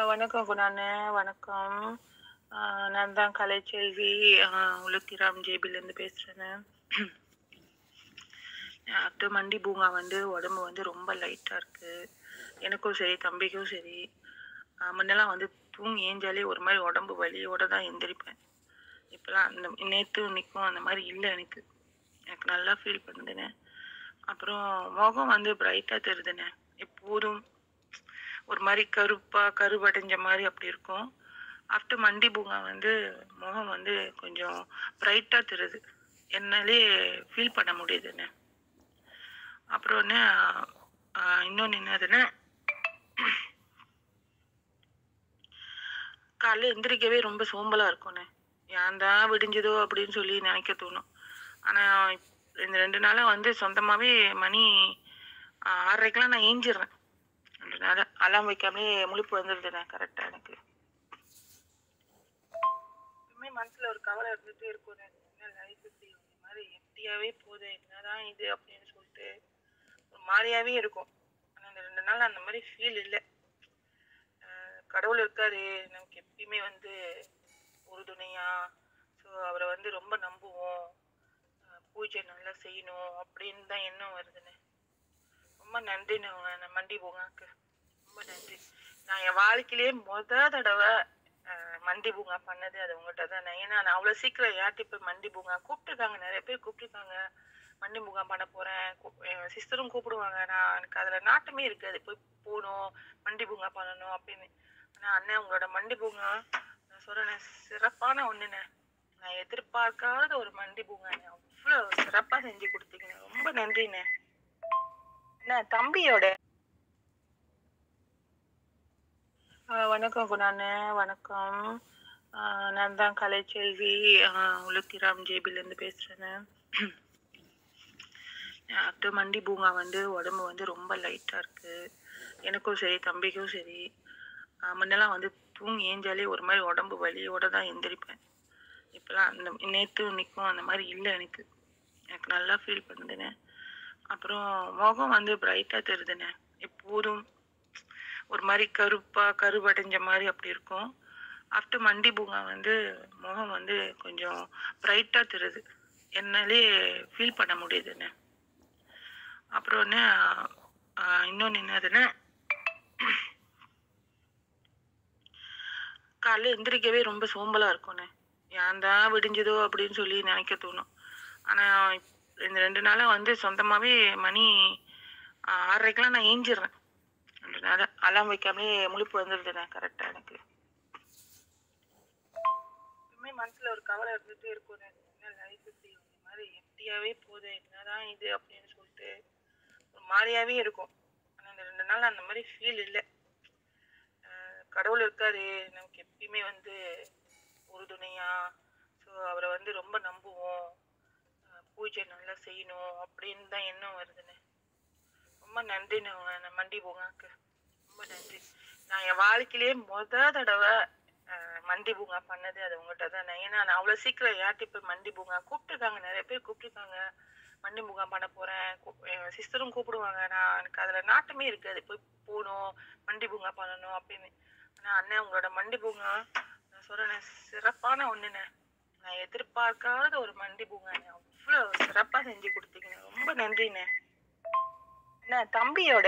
வணக்கம் குணாண்ணே வணக்கம் ஆ, நான் தான் கலைச்செல்வி ஆ, உலுக்கிராம் ஜேபிலேருந்து பேசுகிறேன்னு டாக்டர் மண்டி பூங்கா வந்து உடம்பு வந்து ரொம்ப லைட்டாக இருக்குது எனக்கும் சரி தம்பிக்கும் சரி ஆ, முன்னெல்லாம் வந்து தூங்கி ஏஞ்சாலே ஒரு மாதிரி உடம்பு வலியோட தான் எந்திரிப்பேன் இப்போலாம் அந்த நேற்று இன்னைக்கும் அந்த மாதிரி இல்லை எனக்கு எனக்கு நல்லா ஃபீல் பண்ணுதுண்ணே அப்புறம் முகம் வந்து பிரைட்டாக தெரியுதுண்ணே எப்போதும் ஒரு மாதிரி கருப்பா கருவடைஞ்ச மாதிரி அப்படி இருக்கும் ஆஃப்டர் மண்டி பூங்கா வந்து முகம் வந்து கொஞ்சம் பிரைட்டா தெரியுது என்னாலே ஃபீல் பண்ண முடியுதுண்ணே அப்புறம் என்ன இன்னொன்று என்னதுன்னா காலைல எந்திரிக்கவே ரொம்ப சோம்பலா இருக்கும்ண்ணே ஏன் தான் விடிஞ்சதோ அப்படின்னு சொல்லி நினைக்க தோணும் ஆனால் இந்த ரெண்டு நாளாக வந்து சொந்தமாகவே மணி ஆ, ஆறரைக்கெல்லாம் நான் ஏஞ்சிடுறேன் ரெண்டு நாள் அலாம் வைக்காமலே முழிப்பு வந்துடுதுண்ணே கரெக்டாக எனக்கு எப்பவுமே மனசில் ஒரு கவலை இருந்துகிட்டே இருக்கும் என்ன லைஃப் இப்படி இந்த மாதிரி எம்டியாகவே போகுது என்னதான் இது அப்படின்னு சொல்லிட்டு ஒரு மாதிரியாவே இருக்கும் ஆனால் இந்த ரெண்டு நாள் அந்த மாதிரி ஃபீல் இல்லை அஹ் கடவுள் இருக்காரு நமக்கு எப்பயுமே வந்து உறுதுணையா ஸோ அவரை வந்து ரொம்ப நம்புவோம் அஹ் பூஜை நல்லா செய்யணும் அப்படின்னு தான் எண்ணம் வருதுண்ணே ரொம்ப நன்றிண்ணே உங்க அந்த மண்டி பூங்காக்கு ரொம்ப நன்றி நான் என் வாழ்க்கையிலேயே முத தடவை அஹ், மண்டி பூங்கா பண்ணது அது உங்கள்கிட்ட தான் ஏன்னா நான் அவ்வளோ சீக்கிரம் யார்கிட்ட போய் மண்டி பூங்கா கூப்பிட்டுருக்காங்க நிறைய பேர் கூப்பிட்டுருக்காங்க மண்டி பூங்கா பண்ண போகிறேன் என் சிஸ்டரும் கூப்பிடுவாங்க நான் எனக்கு அதில் நாட்டமே இருக்காது போய் போகணும் மண்டி பூங்கா பண்ணணும் அப்படின்னு ஆனால் அண்ணன் உங்களோட மண்டி பூங்கா நான் சொல்கிறேன் சிறப்பான ஒன்றுண்ணே நான் எதிர்பார்க்காத ஒரு மண்டி பூங்காண்ணே அவ்வளோ சிறப்பாக செஞ்சு கொடுத்தீங்க ரொம்ப நன்றிண்ணே என்ன தம்பியோட ஆ, வணக்கம் குணாண்ணே வணக்கம் ஆ, நான் தான் கலைச்செல்வி ஆ, உலுக்கிராம் ஜேபிலேருந்து பேசுகிறேன்னு டாக்டர் மண்டி பூங்கா வந்து உடம்பு வந்து ரொம்ப லைட்டாக இருக்குது எனக்கும் சரி தம்பிக்கும் சரி ஆ, முன்னெல்லாம் வந்து தூங்கி ஏஞ்சாலே ஒரு மாதிரி உடம்பு வலியோட தான் எந்திரிப்பேன் இப்போலாம் அந்த நேற்று இன்னைக்கும் அந்த மாதிரி இல்லை எனக்கு எனக்கு நல்லா ஃபீல் பண்ணுதுண்ணே அப்புறம் முகம் வந்து பிரைட்டாக தெரியுதுண்ணே எப்போதும் ஒரு மாதிரி கருப்பா கருவடைஞ்ச மாதிரி அப்படி இருக்கும் ஆஃப்டர் மண்டி பூங்கா வந்து முகம் வந்து கொஞ்சம் பிரைட்டா தெரியுது என்னாலே ஃபீல் பண்ண முடியுதுண்ணே அப்புறம் என்ன இன்னொன்று என்னதுன்னா காலைல எந்திரிக்கவே ரொம்ப சோம்பலா இருக்கும்ண்ணே ஏன் தான் விடிஞ்சதோ அப்படின்னு சொல்லி நினைக்க தோணும் ஆனால் இந்த ரெண்டு நாளாக வந்து சொந்தமாகவே மணி ஆ, ஆறரைக்கெல்லாம் நான் ஏஞ்சிடுறேன் ரெண்டு நாள் அலாம் வைக்காமலே முழிப்பு வந்துடுதுண்ணே கரெக்டாக எனக்கு எப்பவுமே மனசில் ஒரு கவலை இருந்துகிட்டே இருக்கும் என்ன லைஃப் இப்படி இந்த மாதிரி எம்டியாகவே போகுது என்னதான் இது அப்படின்னு சொல்லிட்டு ஒரு மாதிரியாவே இருக்கும் ஆனால் இந்த ரெண்டு நாள் அந்த மாதிரி ஃபீல் இல்லை அஹ் கடவுள் இருக்காரு நமக்கு எப்பயுமே வந்து உறுதுணையா ஸோ அவரை வந்து ரொம்ப நம்புவோம் அஹ் பூஜை நல்லா செய்யணும் அப்படின்னு தான் எண்ணம் வருதுண்ணே ரொம்ப நன்றிண்ணே உங்க அந்த மண்டி பூங்காக்கு ரொம்ப நன்றி நான் என் வாழ்க்கையிலேயே முத தடவை அஹ், மண்டி பூங்கா பண்ணது அது உங்கள்கிட்ட தான் ஏன்னா நான் அவ்வளோ சீக்கிரம் யார்கிட்ட போய் மண்டி பூங்கா கூப்பிட்டுருக்காங்க நிறைய பேர் கூப்பிட்டுருக்காங்க மண்டி பூங்கா பண்ண போகிறேன் என் சிஸ்டரும் கூப்பிடுவாங்க நான் எனக்கு அதில் நாட்டமே இருக்காது போய் போகணும் மண்டி பூங்கா பண்ணணும் அப்படின்னு ஆனால் அண்ணன் உங்களோட மண்டி பூங்கா நான் சொல்கிறேன் சிறப்பான ஒன்றுண்ணே நான் எதிர்பார்க்காத ஒரு மண்டி பூங்காண்ணே அவ்வளோ சிறப்பாக செஞ்சு கொடுத்தீங்க ரொம்ப நன்றிண்ணே என்ன தம்பியோட